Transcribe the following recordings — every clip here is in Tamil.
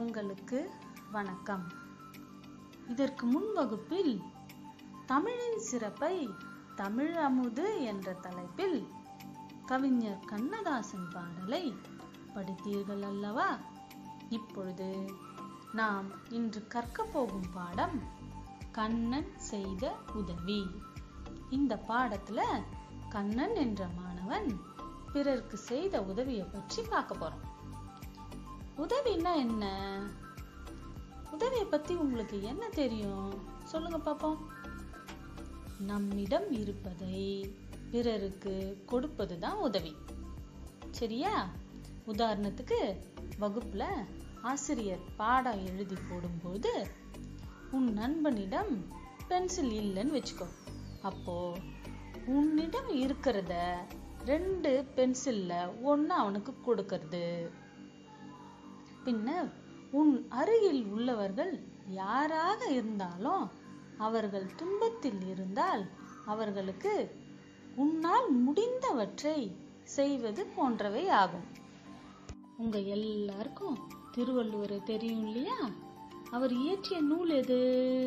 தங்களுக்கு வணக்கம் இதற்கு முன் வகுப்பில் தமிழின் சிறப்பை தமிழ் அமுது என்ற தலைப்பில் கவிஞர் கண்ணதாசன் பாடலை படித்தீர்கள் அல்லவா இப்பொழுது நாம் இன்று கற்கப் போகும் பாடம் கண்ணன் செய்த உதவி இந்த பாடத்துல கண்ணன் என்ற மாணவன் பிறருக்கு செய்த உதவியை பற்றி பார்க்க போறோம் உதவின்னா என்ன உதவியை பத்தி உங்களுக்கு என்ன தெரியும் சொல்லுங்க பாப்போம் நம்மிடம் இருப்பதை பிறருக்கு கொடுப்பது தான் உதவி சரியா உதாரணத்துக்கு வகுப்புல ஆசிரியர் பாடம் எழுதி போடும்போது உன் நண்பனிடம் பென்சில் இல்லைன்னு வச்சுக்கோ அப்போ உன்னிடம் இருக்கிறத ரெண்டு பென்சில்ல ஒன்னு அவனுக்கு கொடுக்கறது பின்னர் உன் அருகில் உள்ளவர்கள் யாராக இருந்தாலும் அவர்கள் துன்பத்தில் இருந்தால் அவர்களுக்கு உன்னால் முடிந்தவற்றை செய்வது போன்றவை ஆகும் உங்க எல்லாருக்கும் திருவள்ளுவரை தெரியும் இல்லையா அவர் இயற்றிய நூல் எது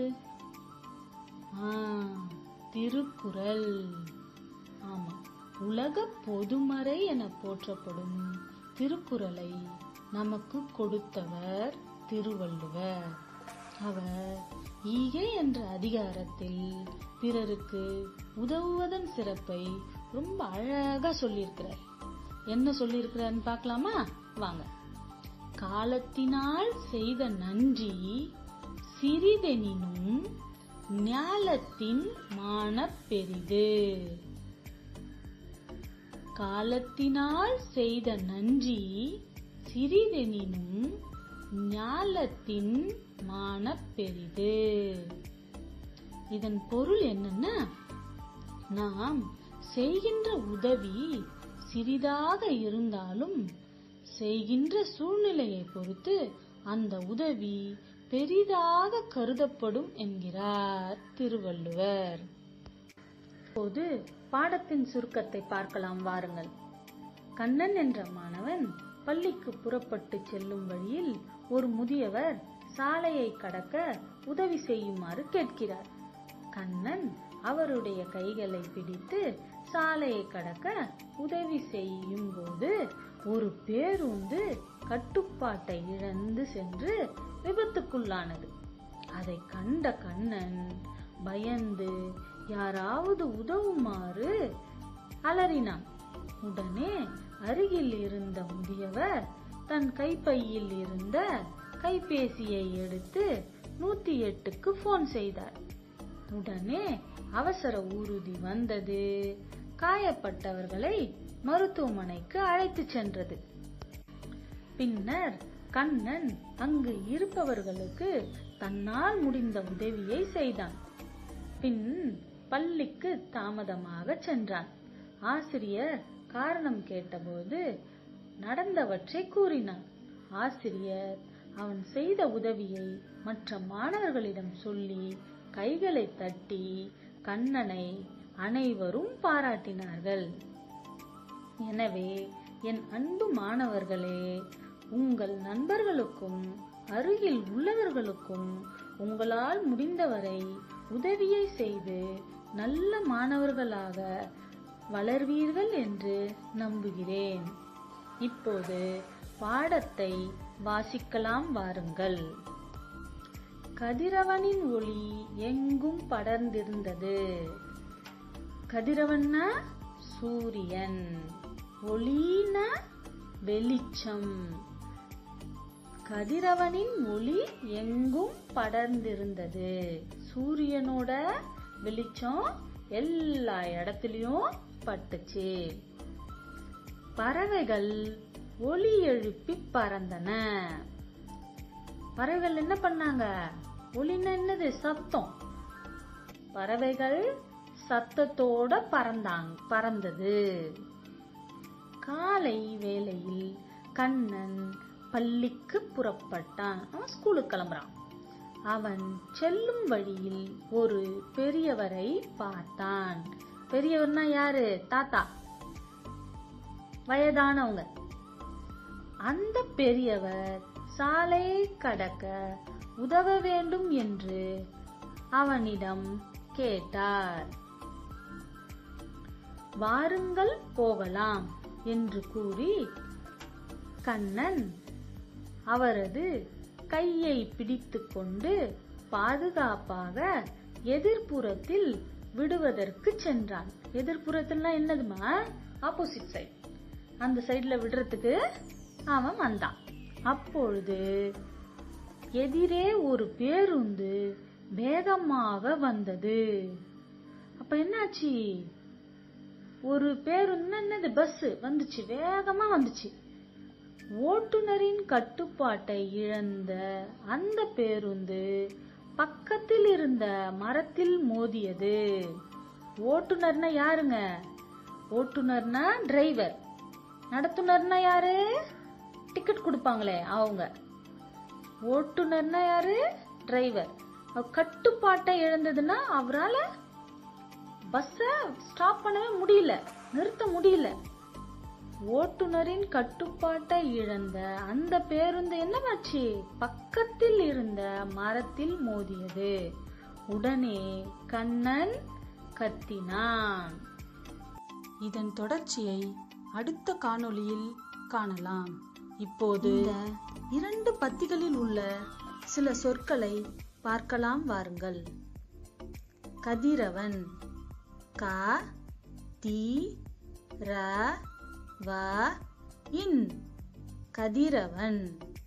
ஆ, திருக்குறள் ஆமா உலக பொதுமறை என போற்றப்படும் திருக்குறளை நமக்கு கொடுத்தவர் திருவள்ளுவர் அவர் ஈகை என்ற அதிகாரத்தில் பிறருக்கு உதவுவதன் சிறப்பை ரொம்ப அழகா சொல்லியிருக்கிறார் என்ன சொல்லியிருக்கிறார்னு பார்க்கலாமா வாங்க காலத்தினால் செய்த நன்றி சிறிதெனினும் ஞாலத்தின் மானப் பெரிது காலத்தினால் செய்த நன்றி சிறிதெனினும் ஞாலத்தின் மானப் பெரிது இதன் பொருள் என்னன்னா நாம் செய்கின்ற உதவி சிறிதாக இருந்தாலும் செய்கின்ற சூழ்நிலையை பொறுத்து அந்த உதவி பெரிதாக கருதப்படும் என்கிறார் திருவள்ளுவர் இப்போது பாடத்தின் சுருக்கத்தை பார்க்கலாம் வாருங்கள் கண்ணன் என்ற மாணவன் பள்ளிக்கு புறப்பட்டு செல்லும் வழியில் ஒரு முதியவர் சாலையை கடக்க உதவி செய்யுமாறு கேட்கிறார் கண்ணன் அவருடைய கைகளை பிடித்து சாலையை கடக்க உதவி செய்யும் போது ஒரு பேருந்து கட்டுப்பாட்டை இழந்து சென்று விபத்துக்குள்ளானது அதை கண்ட கண்ணன் பயந்து யாராவது உதவுமாறு அலறினான் உடனே அருகில் இருந்த முதியவர் தன் கைப்பையில் இருந்த கைபேசியை எடுத்து நூத்தி எட்டுக்கு போன் செய்தார் உடனே அவசர ஊர்தி வந்தது காயப்பட்டவர்களை மருத்துவமனைக்கு அழைத்து சென்றது பின்னர் கண்ணன் அங்கு இருப்பவர்களுக்கு தன்னால் முடிந்த உதவியை செய்தான் பின் பள்ளிக்கு தாமதமாக சென்றான் ஆசிரியர் காரணம் கேட்டபோது நடந்தவற்றை கூறினான் ஆசிரியர் அவன் செய்த உதவியை மற்ற மாணவர்களிடம் சொல்லி கைகளை தட்டி கண்ணனை அனைவரும் பாராட்டினார்கள் எனவே என் அன்பு மாணவர்களே உங்கள் நண்பர்களுக்கும் அருகில் உள்ளவர்களுக்கும் உங்களால் முடிந்தவரை உதவியை செய்து நல்ல மாணவர்களாக வளர்வீர்கள் என்று நம்புகிறேன் இப்போது பாடத்தை வாசிக்கலாம் வாருங்கள் கதிரவனின் ஒளி எங்கும் படர்ந்திருந்தது கதிரவன்னா சூரியன் ஒளினா வெளிச்சம் கதிரவனின் ஒளி எங்கும் படர்ந்திருந்தது சூரியனோட வெளிச்சம் எல்லா இடத்துலயும் பட்டுச்சு பறவைகள் ஒலி எழுப்பி பறந்தன பறவைகள் என்ன பண்ணாங்க ஒலின்னா என்னது சத்தம் பறவைகள் சத்தத்தோட பறந்தாங்க பறந்தது காலை வேளையில் கண்ணன் பள்ளிக்கு புறப்பட்டான் அவன் ஸ்கூலுக்கு கிளம்புறான் அவன் செல்லும் வழியில் ஒரு பெரியவரை பார்த்தான் பெரியவர்னா யாரு தாத்தா வயதானவங்க அந்த பெரியவர் சாலையை கடக்க உதவ வேண்டும் என்று அவனிடம் கேட்டார் வாருங்கள் போகலாம் என்று கூறி கண்ணன் அவரது கையை பிடித்துக்கொண்டு பாதுகாப்பாக எதிர்ப்புறத்தில் விடுவதற்கு சென்றான் எதிர்ப்புறத்துலனா என்னதுமா ஆப்போசிட் சைடு அந்த சைடுல விடுறதுக்கு அவன் வந்தான் அப்பொழுது எதிரே ஒரு பேருந்து வேகமாக வந்தது அப்ப என்னாச்சு ஒரு பேருந்து என்னது பஸ் வந்துச்சு வேகமா வந்துச்சு ஓட்டுநரின் கட்டுப்பாட்டை இழந்த அந்த பேருந்து பக்கத்தில் இருந்த மரத்தில் மோதியது ஓட்டுநர்னா யாருங்க ஓட்டுநர்னா டிரைவர் நடத்துனர்னா யாரு டிக்கெட் கொடுப்பாங்களே அவங்க ஓட்டுநர்னா யாரு டிரைவர் கட்டுப்பாட்டை இழந்ததுன்னா அவரால பஸ்ஸ ஸ்டாப் பண்ணவே முடியல நிறுத்த முடியல ஓட்டுநரின் கட்டுப்பாட்டை இழந்த அந்த பேருந்து என்னவாச்சு பக்கத்தில் இருந்த மரத்தில் மோதியது உடனே கண்ணன் கத்தினான் இதன் தொடர்ச்சியை அடுத்த காணொளியில் காணலாம் இப்போது இந்த இரண்டு பத்திகளில் உள்ள சில சொற்களை பார்க்கலாம் வாருங்கள் கதிரவன் க தி ர வ இன் கதிரவன்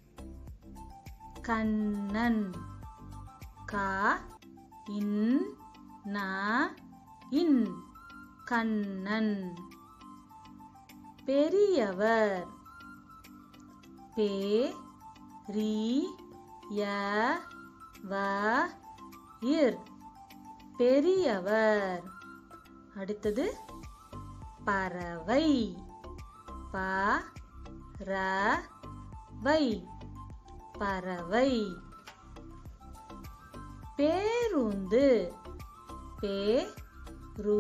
கண்ணன் க இன் ந இன் கண்ணன் பெரியவர் பே ரி ய வ இர் பெரியவர் அடுத்தது பறவை ப ர வை பறவை பேருந்து பே ரு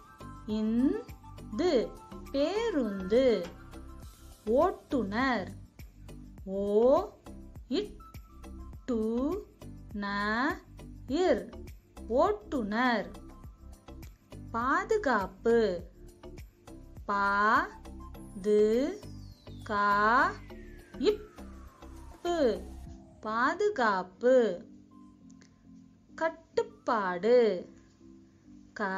இந்து பேருந்து ஓட்டுனர் ஓ இட் டு ந இர் ஓட்டுனர் பாதுகாப்பு பா து கா இப்பு பாதுகாப்பு கட்டுப்பாடு கா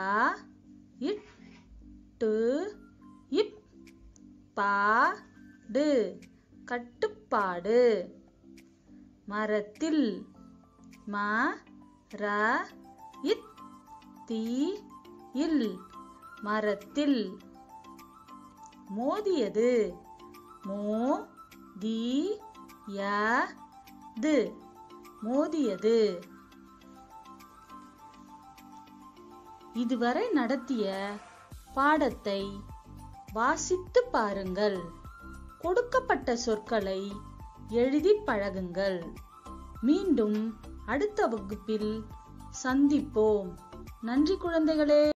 இட்டு இப் பாடு கட்டுப்பாடு மரத்தில் ம ர இத் தி இல் மரத்தில் மோதியது மோ தி ய து மோதியது இதுவரை நடத்திய பாடத்தை வாசித்து பாருங்கள் கொடுக்கப்பட்ட சொற்களை எழுதி பழகுங்கள் மீண்டும் அடுத்த வகுப்பில் சந்திப்போம் நன்றி குழந்தைகளே